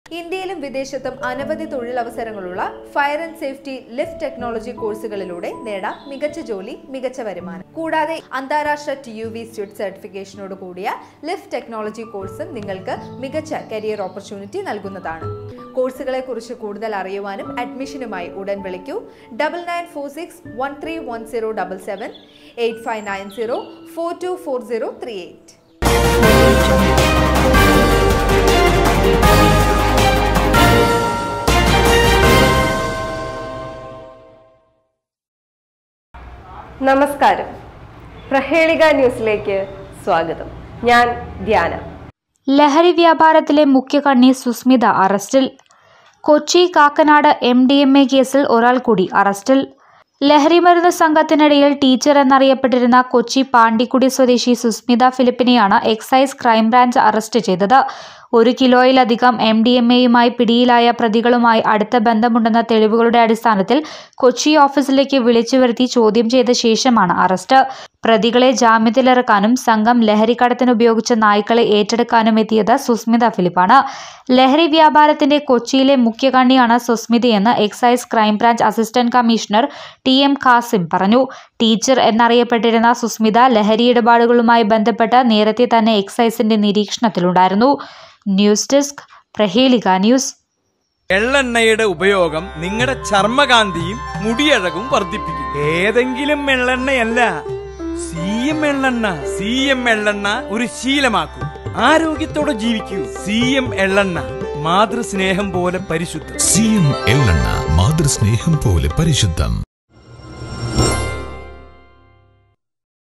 ഇന്ത്യയിലും വിദേശത്തും അനവധി തൊഴിലവസരങ്ങളുള്ള fire and safety lift technology കോഴ്സുകളിലൂടെ നേടാം മികച്ച ജോലി മികച്ച വരുമാനം കൂടാതെ അന്താരാഷ്ട്ര ടി യു വി സ്റ്റുഡ് സർട്ടിഫിക്കേഷനോട് കൂടിയ ലിഫ്റ്റ് ടെക്നോളജി കോഴ്സും നിങ്ങൾക്ക് മികച്ച കരിയർ ഓപ്പർച്യൂണിറ്റി നൽകുന്നതാണ് കോഴ്സുകളെ കുറിച്ച് കൂടുതൽ അറിയുവാനും അഡ്മിഷനുമായി ഉടൻ വിളിക്കൂ double nine four six one three one zero double seven eight five nine zero four two four zero three eight നമസ്കാരം പ്രഹേളിക ന്യൂസിലേക്ക് സ്വാഗതം ഞാൻ ധ്യാന ലഹരി വ്യാപാരത്തിലെ മുഖ്യ കണ്ണി സുസ്മിത അറസ്റ്റിൽ Kochi Kakkanad M D M A കേസിൽ ഒരാൾ കൂടി അറസ്റ്റിൽ ലഹരിമരുന്ന് സംഘത്തിനിടയിൽ ടീച്ചർ എന്നറിയപ്പെട്ടിരുന്ന കൊച്ചി പാണ്ടിക്കുടി സ്വദേശി സുസ്മിത ഫിലിപ്പിനെയാണ് എക്സൈസ് ക്രൈംബ്രാഞ്ച് അറസ്റ്റ് ചെയ്തത് ഒരു കിലോയിലധികം എം ഡി എം എയുമായി പിടിയിലായ പ്രതികളുമായി അടുത്ത ബന്ധമുണ്ടെന്ന തെളിവുകളുടെ അടിസ്ഥാനത്തിൽ കൊച്ചി ഓഫീസിലേക്ക് വിളിച്ചു വരുത്തി ചോദ്യം ചെയ്ത ശേഷമാണ് അറസ്റ്റ് പ്രതികളെ ജാമ്യത്തിലിറക്കാനും സംഘം ലഹരിക്കടത്തിന് ഉപയോഗിച്ച നായ്ക്കളെ ഏറ്റെടുക്കാനും എത്തിയത് സുസ്മിത ഫിലിപ്പാണ് ലഹരി വ്യാപാരത്തിന്റെ കൊച്ചിയിലെ മുഖ്യ കണ്ണിയാണ് സുസ്മിതയെന്ന് excise crime branch assistant commissioner T M Khasim പറഞ്ഞു ടീച്ചർ എന്നറിയപ്പെട്ടിരുന്ന സുസ്മിത ലഹരി ഇടപാടുകളുമായി ബന്ധപ്പെട്ട് നേരത്തെ തന്നെ എക്സൈസിന്റെ നിരീക്ഷണത്തിലുണ്ടായിരുന്നു ന്യൂസ് ഡെസ്ക് പ്രഹേലിക ന്യൂസ് എള്ളെണ്ണയുടെ ഉപയോഗം നിങ്ങളുടെ ചർമ്മകാന്തിയും മുടിയഴകും വർദ്ധിപ്പിക്കും ഏതെങ്കിലും എള്ളെണ്ണയല്ല സി എം എള്ളെണ്ണ സി എം എള്ളെണ്ണ ഒരു ശീലമാക്കൂ ആരോഗ്യത്തോടെ ജീവിക്കൂ സി എം എള്ളെണ്ണ മാതൃസ്നേഹം പോലെ പരിശുദ്ധം സി എം എള്ളെണ്ണ മാതൃസ്നേഹം പോലെ പരിശുദ്ധം